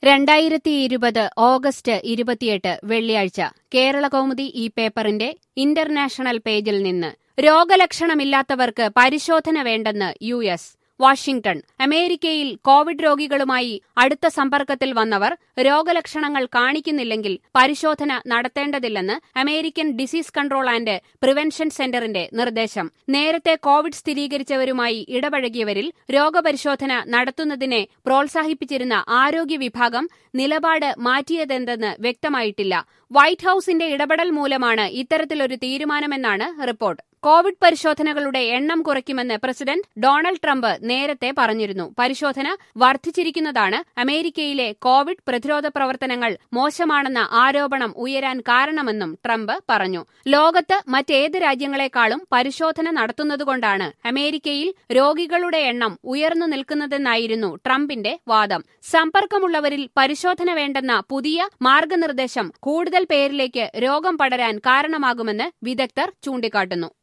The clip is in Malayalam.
രണ്ടായിരത്തി ഇരുപത് ഓഗസ്റ്റ് ഇരുപത്തിയെട്ട് വെള്ളിയാഴ്ച കേരളകൗമുദി ഈ പേപ്പറിന്റെ ഇന്റർനാഷണൽ പേജിൽ നിന്ന് രോഗലക്ഷണമില്ലാത്തവർക്ക് പരിശോധന വേണ്ടെന്ന് യു എസ് വാഷിംഗ്ടൺ അമേരിക്കയിൽ കോവിഡ് രോഗികളുമായി അടുത്ത സമ്പർക്കത്തിൽ വന്നവർ രോഗലക്ഷണങ്ങൾ കാണിക്കുന്നില്ലെങ്കിൽ പരിശോധന നടത്തേണ്ടതില്ലെന്ന് American disease control and prevention സെന്ററിന്റെ നിർദ്ദേശം നേരത്തെ കോവിഡ് സ്ഥിരീകരിച്ചവരുമായി ഇടപഴകിയവരിൽ രോഗപരിശോധന നടത്തുന്നതിനെ പ്രോത്സാഹിപ്പിച്ചിരുന്ന ആരോഗ്യ വിഭാഗം നിലപാട് മാറ്റിയതെന്തെന്ന് വ്യക്തമായിട്ടില്ല വൈറ്റ് ഹൌസിന്റെ ഇടപെടൽ മൂലമാണ് ഇത്തരത്തിലൊരു തീരുമാനമെന്നാണ് റിപ്പോർട്ട് കോവിഡ് പരിശോധനകളുടെ എണ്ണം കുറയ്ക്കുമെന്ന് പ്രസിഡന്റ് ഡൊണാൾഡ് ട്രംപ് നേരത്തെ പറഞ്ഞിരുന്നു പരിശോധന വർദ്ധിച്ചിരിക്കുന്നതാണ് അമേരിക്കയിലെ കോവിഡ് പ്രതിരോധ പ്രവർത്തനങ്ങൾ മോശമാണെന്ന ആരോപണം ഉയരാൻ കാരണമെന്നും ട്രംപ് പറഞ്ഞു ലോകത്ത് മറ്റേത് രാജ്യങ്ങളെക്കാളും പരിശോധന നടത്തുന്നതുകൊണ്ടാണ് അമേരിക്കയിൽ രോഗികളുടെ എണ്ണം ഉയർന്നു നിൽക്കുന്നതെന്നായിരുന്നു ട്രംപിന്റെ വാദം സമ്പർക്കമുള്ളവരിൽ പരിശോധന വേണ്ടെന്ന പുതിയ മാർഗനിർദ്ദേശം കൂടുതൽ പേരിലേക്ക് രോഗം പടരാൻ കാരണമാകുമെന്ന് വിദഗ്ധർ ചൂണ്ടിക്കാട്ടുന്നു